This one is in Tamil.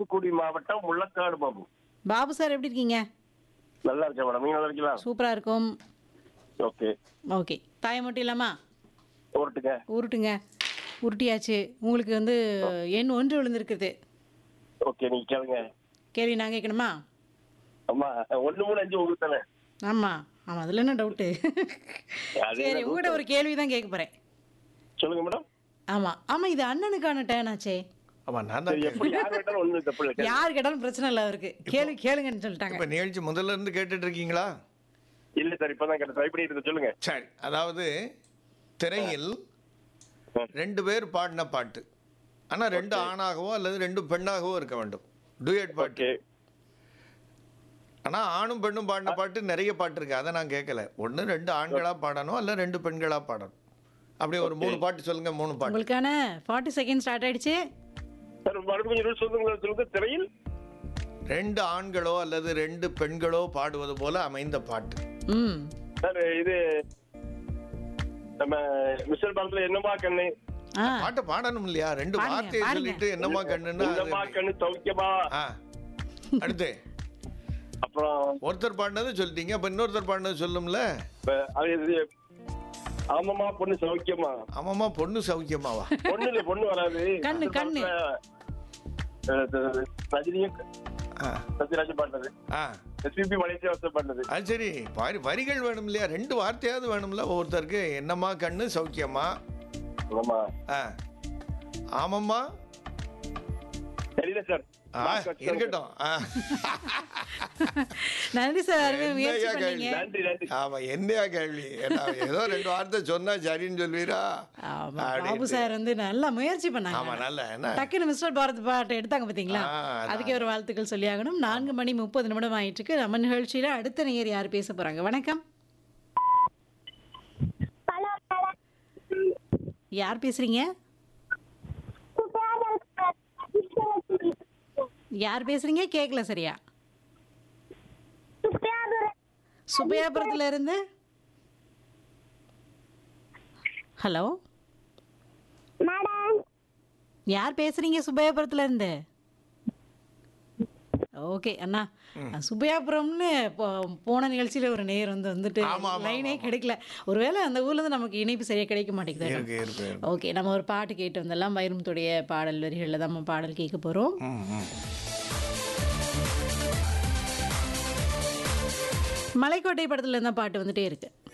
தூத்துக்குடி மாவட்டம் முள்ளக்காடு பாபு பாபு சார் எப்படி இருக்கீங்க நல்லா இருக்கேன் மேடம் நீங்க நல்லா இருக்கீங்களா சூப்பராக இருக்கும் ஓகே ஓகே தாயை மட்டும் இல்லாமா ஓட்டுங்க உருட்டுங்க உருட்டியாச்சு உங்களுக்கு வந்து எண் ஒன்று விழுந்திருக்குது ஓகே நீங்க கேளுங்க கேள்வி நான் கேட்கணுமா ஆமா ஒண்ணு மூணு அஞ்சு உங்களுக்கு தானே ஆமாம் ஆமாம் அதில் என்ன டவுட்டு அது சரி உங்கள்கிட்ட ஒரு கேள்வி தான் கேட்க போகிறேன் சொல்லுங்க மேடம் ஆமாம் ஆமாம் இது அண்ணனுக்கான டேன் ஆச்சே ஆமா நான் தான் சரி, எப்படி யார் கேட்டாலும் ஒண்ணு தப்பு இல்லை யார் கேட்டாலும் பிரச்சனை இல்லை அவருக்கு கேள்வி கேளுங்கன்னு சொல்லிட்டாங்க இப்ப நிகழ்ச்சி முதல்ல இருந்து கேட்டுட்டு இருக்கீங்களா இல்ல சார் இப்பதான் கேட்ட ட்ரை பண்ணிட்டு இருக்கேன். சொல்லுங்க சரி அதாவது திரையில் ரெண்டு பேர் பாடின பாட்டு ஆனா ரெண்டு ஆணாகவோ அல்லது ரெண்டு பெண்ணாகவோ இருக்க வேண்டும் டூயட் பாட்டு ஓகே ஆனா ஆணும் பெண்ணும் பாடின பாட்டு நிறைய பாட்டு இருக்கு அதை நான் கேட்கல ஒண்ணு ரெண்டு ஆண்களா பாடணும் அல்ல ரெண்டு பெண்களா பாடணும் அப்படி ஒரு மூணு பாட்டு சொல்லுங்க மூணு பாட்டு உங்களுக்கான ஃபார்ட்டி செகண்ட் ஸ்டார்ட் ஆயிடுச்சு சார் மறுபடியும் கொஞ்சம் ரூல்ஸ் சொல்லுங்க சொல்லுங்க திரையில் ரெண்டு ஆண்களோ அல்லது ரெண்டு பெண்களோ பாடுவது போல அமைந்த பாட்டு ம் சார் இது நம்ம மிஸ்டர் பாலத்துல என்னமா கண்ணு ஆ பாட்டை பாடணும் இல்லையா ரெண்டு பாடுங்க, வார்த்தையை பாடுங்க. சொல்லிட்டு என்னமா கண்ணுன்னா அது என்னமா எப்படி? கண்ணு சௌக்கியமா ஆ அடுத்து அப்புறம் ஒருத்தர் பாடினது சொல்லிட்டீங்க அப்ப இன்னொருத்தர் பாடினது சொல்லும்ல இப்ப அது இது ஆமாமா பொண்ணு சௌக்கியமா ஆமாம்மா பொண்ணு சௌக்கியமாவா பொண்ணு இல்ல பொண்ணு வராது கண்ணு, மிஸ்டர் கண்ணு. பாலத்துல, அஹ், இது, ரஜினியும் ஆ சத்யராஜ் பாடினது ஆ எஸ்பிபி மலேசியா வசம் பாடினது அது சரி வரி வரிகள் வேணும் இல்லையா ரெண்டு வார்த்தையாவது வேணும்ல ஒவ்வொருத்தருக்கு என்னம்மா கண்ணு சௌக்கியமா ஆமா ஆ ஆமாம்மா தெரியல சார் ஆ, இருக்கட்டும் ஆ. நன்றி சார் அருமையா முயற்சி என்னய்யா பண்ணீங்க நன்றி நன்றி ஆமா என்னையா கேள்வி நான் ஏதோ ரெண்டு வார்த்தை சொன்னா சரின்னு சொல்வீரா ஆமா, அப்படின்ட்டு. பாபு சார் வந்து நல்லா முயற்சி ஆமா பண்ணாங்க நல்ல என்ன டக்குன்னு மிஸ்டர் பாரத் பாட்டை எடுத்தாங்க பார்த்தீங்களா ஆ, அதான். அதுக்கே ஒரு வாழ்த்துக்கள் சொல்லியாகணும் நான்கு மணி முப்பது நிமிடம் ஆயிட்டு இருக்கு நம்ம நிகழ்ச்சியில அடுத்த நேயர் யார் பேச போறாங்க வணக்கம் யார் பேசுறீங்க யார் பேசுறீங்க கேட்கல சரியா சுபையாபுரத்துல இருந்து ஹலோ யார் பேசுறீங்க சுபையாபுரத்துல இருந்து ஓகே அண்ணா சுபையாபுரம்னு போ- போன நிகழ்ச்சியில ஒரு நேயர் வந்து வந்துட்டு ஆமா, ஆமா, லைனே கிடைக்கல ஒருவேளை அந்த ஊர்ல இருந்து நமக்கு இணைப்பு சரியா கிடைக்க மாட்டேங்குது இருக்கு இருக்கு இருக்கு. ஓகே நம்ம ஒரு பாட்டு கேட்டு வந்தெல்லாம் வைரமுத்துடைய பாடல் வரிகளில் தான் நம்ம பாடல் கேட்க போறோம் ம், ம். மலைக்கோட்டை படத்துல இருந்தா பாட்டு வந்துட்டே இருக்கு